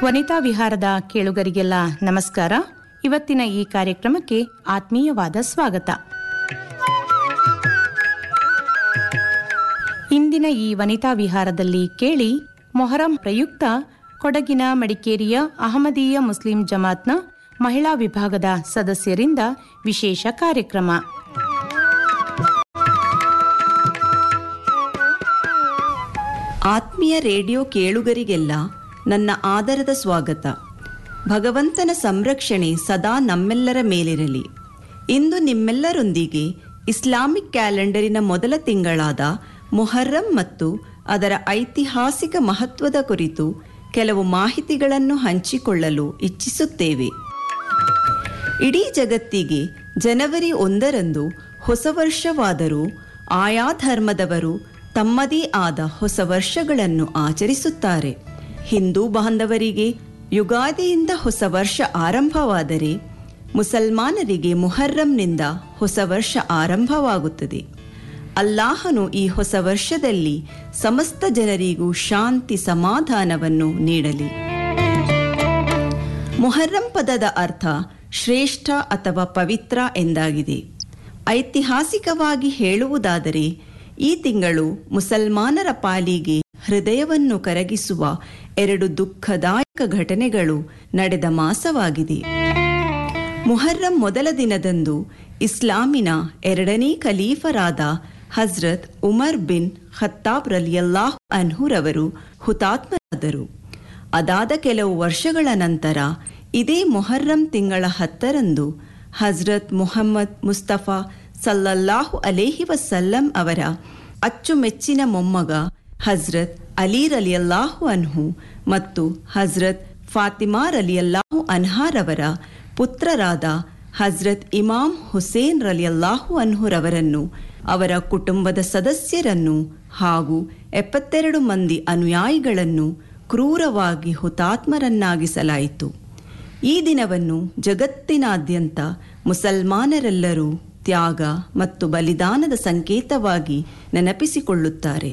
ವನಿತಾ ವಿಹಾರದ ಕೇಳುಗರಿಗೆಲ್ಲ ನಮಸ್ಕಾರ ಇವತ್ತಿನ ಈ ಕಾರ್ಯಕ್ರಮಕ್ಕೆ ಆತ್ಮೀಯವಾದ ಸ್ವಾಗತ ಇಂದಿನ ಈ ವನಿತಾ ವಿಹಾರದಲ್ಲಿ ಕೇಳಿ ಮೊಹರಂ ಪ್ರಯುಕ್ತ ಕೊಡಗಿನ ಮಡಿಕೇರಿಯ ಅಹಮದೀಯ ಮುಸ್ಲಿಂ ಜಮಾತ್ನ ಮಹಿಳಾ ವಿಭಾಗದ ಸದಸ್ಯರಿಂದ ವಿಶೇಷ ಕಾರ್ಯಕ್ರಮ ಆತ್ಮೀಯ ರೇಡಿಯೋ ಕೇಳುಗರಿಗೆಲ್ಲ ನನ್ನ ಆದರದ ಸ್ವಾಗತ ಭಗವಂತನ ಸಂರಕ್ಷಣೆ ಸದಾ ನಮ್ಮೆಲ್ಲರ ಮೇಲಿರಲಿ ಇಂದು ನಿಮ್ಮೆಲ್ಲರೊಂದಿಗೆ ಇಸ್ಲಾಮಿಕ್ ಕ್ಯಾಲೆಂಡರಿನ ಮೊದಲ ತಿಂಗಳಾದ ಮೊಹರ್ರಂ ಮತ್ತು ಅದರ ಐತಿಹಾಸಿಕ ಮಹತ್ವದ ಕುರಿತು ಕೆಲವು ಮಾಹಿತಿಗಳನ್ನು ಹಂಚಿಕೊಳ್ಳಲು ಇಚ್ಛಿಸುತ್ತೇವೆ ಇಡೀ ಜಗತ್ತಿಗೆ ಜನವರಿ ಒಂದರಂದು ಹೊಸ ವರ್ಷವಾದರೂ ಆಯಾ ಧರ್ಮದವರು ತಮ್ಮದೇ ಆದ ಹೊಸ ವರ್ಷಗಳನ್ನು ಆಚರಿಸುತ್ತಾರೆ ಹಿಂದೂ ಬಾಂಧವರಿಗೆ ಯುಗಾದಿಯಿಂದ ಹೊಸ ವರ್ಷ ಆರಂಭವಾದರೆ ಮುಸಲ್ಮಾನರಿಗೆ ಮುಹರ್ರಂನಿಂದ ಹೊಸ ವರ್ಷ ಆರಂಭವಾಗುತ್ತದೆ ಅಲ್ಲಾಹನು ಈ ಹೊಸ ವರ್ಷದಲ್ಲಿ ಸಮಸ್ತ ಜನರಿಗೂ ಶಾಂತಿ ಸಮಾಧಾನವನ್ನು ನೀಡಲಿ ಮೊಹರ್ರಂ ಪದದ ಅರ್ಥ ಶ್ರೇಷ್ಠ ಅಥವಾ ಪವಿತ್ರ ಎಂದಾಗಿದೆ ಐತಿಹಾಸಿಕವಾಗಿ ಹೇಳುವುದಾದರೆ ಈ ತಿಂಗಳು ಮುಸಲ್ಮಾನರ ಪಾಲಿಗೆ ಹೃದಯವನ್ನು ಕರಗಿಸುವ ಎರಡು ದುಃಖದಾಯಕ ಘಟನೆಗಳು ನಡೆದ ಮಾಸವಾಗಿದೆ ಮುಹರ್ರಂ ಮೊದಲ ದಿನದಂದು ಇಸ್ಲಾಮಿನ ಎರಡನೇ ಖಲೀಫರಾದ ಹಜ್ರತ್ ಉಮರ್ ಬಿನ್ ಖತ್ತಾಬ್ ರಲಿಯಲ್ಲಾಹ್ ಅನ್ಹುರವರು ಹುತಾತ್ಮರಾದರು ಅದಾದ ಕೆಲವು ವರ್ಷಗಳ ನಂತರ ಇದೇ ಮೊಹರ್ರಂ ತಿಂಗಳ ಹತ್ತರಂದು ಹಜ್ರತ್ ಮುಹಮ್ಮದ್ ಮುಸ್ತಫಾ ಸಲ್ಲಲ್ಲಾಹು ಅಲೇಹಿ ವಸಲ್ಲಂ ಅವರ ಅಚ್ಚುಮೆಚ್ಚಿನ ಮೊಮ್ಮಗ ಹಜ್ರತ್ ಅಲಿ ರಲಿಯಲ್ಲಾಹು ಅನ್ಹು ಮತ್ತು ಹಜ್ರತ್ ಫಾತಿಮಾ ರಲಿಯಲ್ಲಾಹು ಅನ್ಹಾರವರ ಪುತ್ರರಾದ ಹಜ್ರತ್ ಇಮಾಮ್ ಹುಸೇನ್ ರಲಿಯಲ್ಲಾಹು ಅನ್ಹುರವರನ್ನು ಅವರ ಕುಟುಂಬದ ಸದಸ್ಯರನ್ನು ಹಾಗೂ ಎಪ್ಪತ್ತೆರಡು ಮಂದಿ ಅನುಯಾಯಿಗಳನ್ನು ಕ್ರೂರವಾಗಿ ಹುತಾತ್ಮರನ್ನಾಗಿಸಲಾಯಿತು ಈ ದಿನವನ್ನು ಜಗತ್ತಿನಾದ್ಯಂತ ಮುಸಲ್ಮಾನರೆಲ್ಲರೂ ತ್ಯಾಗ ಮತ್ತು ಬಲಿದಾನದ ಸಂಕೇತವಾಗಿ ನೆನಪಿಸಿಕೊಳ್ಳುತ್ತಾರೆ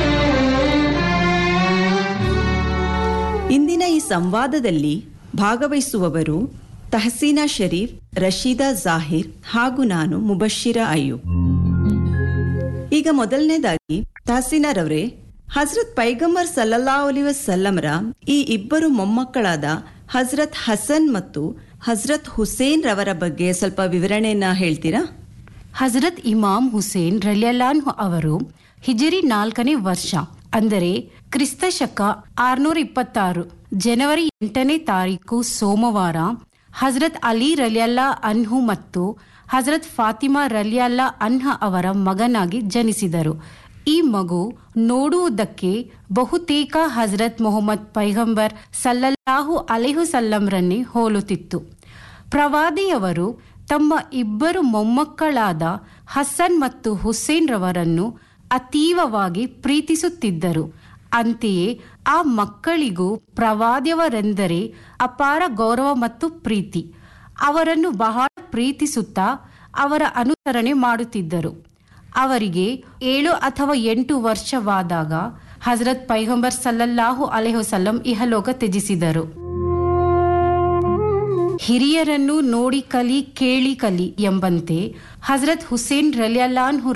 ಇಂದಿನ ಈ ಸಂವಾದದಲ್ಲಿ ಭಾಗವಹಿಸುವವರು ತಹಸೀನಾ ಶರೀಫ್ ರಶೀದಾ ಜಾಹಿರ್ ಹಾಗೂ ನಾನು ಮುಬಶಿರ ಅಯ್ಯೂಬ್ ಈಗ ಮೊದಲನೇದಾಗಿ ತಹಸೀನಾರವರೇ ಹಜ್ರತ್ ಪೈಗಂಬರ್ ಸಲ್ಲಲ್ಲಾ ಅಲಿ ವಸಲ್ಲಂರ ಈ ಇಬ್ಬರು ಮೊಮ್ಮಕ್ಕಳಾದ ಹಜ್ರತ್ ಹಸನ್ ಮತ್ತು ಹಜ್ರತ್ ಹುಸೇನ್ ರವರ ಬಗ್ಗೆ ಸ್ವಲ್ಪ ವಿವರಣೆಯನ್ನ ಹೇಳ್ತೀರಾ ಹಜರತ್ ಇಮಾಮ್ ಹುಸೇನ್ ರಲಿಯಲ್ಲಾನ್ ಅವರು ಹಿಜರಿ ನಾಲ್ಕನೇ ವರ್ಷ ಅಂದರೆ ಕ್ರಿಸ್ತ ಶಕ ಆರ್ನೂರ ಇಪ್ಪತ್ತಾರು ಜನವರಿ ಎಂಟನೇ ತಾರೀಕು ಸೋಮವಾರ ಹಜರತ್ ಅಲಿ ರಲಿಯಲ್ಲಾ ಅನ್ಹು ಮತ್ತು ಹಜರತ್ ಫಾತಿಮಾ ರಲಿಯಲ್ಲಾ ಅನ್ಹ ಅವರ ಮಗನಾಗಿ ಜನಿಸಿದರು ಈ ಮಗು ನೋಡುವುದಕ್ಕೆ ಬಹುತೇಕ ಹಜರತ್ ಮೊಹಮ್ಮದ್ ಪೈಗಂಬರ್ ಸಲ್ಲಲ್ಲಾಹು ಅಲೆಹು ಸಲ್ಲಂರನ್ನೇ ಹೋಲುತ್ತಿತ್ತು ಪ್ರವಾದಿಯವರು ತಮ್ಮ ಇಬ್ಬರು ಮೊಮ್ಮಕ್ಕಳಾದ ಹಸನ್ ಮತ್ತು ಹುಸೇನ್ ರವರನ್ನು ಅತೀವವಾಗಿ ಪ್ರೀತಿಸುತ್ತಿದ್ದರು ಅಂತೆಯೇ ಆ ಮಕ್ಕಳಿಗೂ ಪ್ರವಾದ್ಯವರೆಂದರೆ ಅಪಾರ ಗೌರವ ಮತ್ತು ಪ್ರೀತಿ ಅವರನ್ನು ಬಹಳ ಪ್ರೀತಿಸುತ್ತಾ ಅವರ ಅನುಸರಣೆ ಮಾಡುತ್ತಿದ್ದರು ಅವರಿಗೆ ಏಳು ಅಥವಾ ಎಂಟು ವರ್ಷವಾದಾಗ ಹಜರತ್ ಪೈಗಂಬರ್ ಸಲ್ಲಲ್ಲಾಹು ಅಲೆಹುಸಲ್ಲಂ ಇಹಲೋಕ ತ್ಯಜಿಸಿದರು ಹಿರಿಯರನ್ನು ನೋಡಿ ಕಲಿ ಕೇಳಿ ಕಲಿ ಎಂಬಂತೆ ಹಜರತ್ ಹುಸೇನ್ ರಲಿಯಲ್ಲಾನ್ಹು